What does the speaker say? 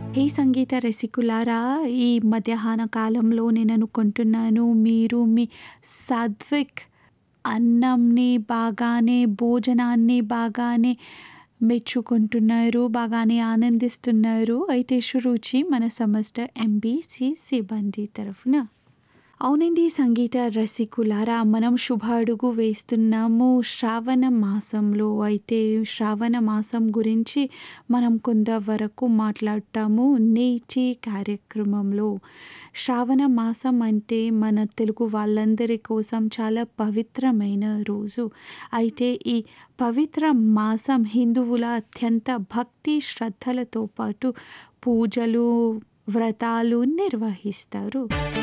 హే సంగీత రసికులారా! ఈ మధ్యాహ్న కాలంలో నేననుకుంటున్నాను మీరు మీ సాత్విక్ అన్నంని బాగానే భోజనాన్ని బాగానే మెచ్చుకుంటున్నారు. బాగానే ఆనందిస్తున్నారు. అయితే శురుచి మన సంస్థ ఎంబీసీ సిబ్బంది తరఫున అవునండి సంగీత రసికులారా! మనం శుభ అడుగు వేస్తున్నాము శ్రావణ మాసంలో. అయితే శ్రావణ మాసం గురించి మనం కొంతవరకు మాట్లాడతాము నేటి కార్యక్రమంలో. శ్రావణ మాసం అంటే మన తెలుగు వాళ్ళందరి కోసం చాలా పవిత్రమైన రోజు. అయితే ఈ పవిత్ర మాసం హిందువుల అత్యంత భక్తి శ్రద్ధలతో పాటు పూజలు, వ్రతాలు నిర్వహిస్తారు.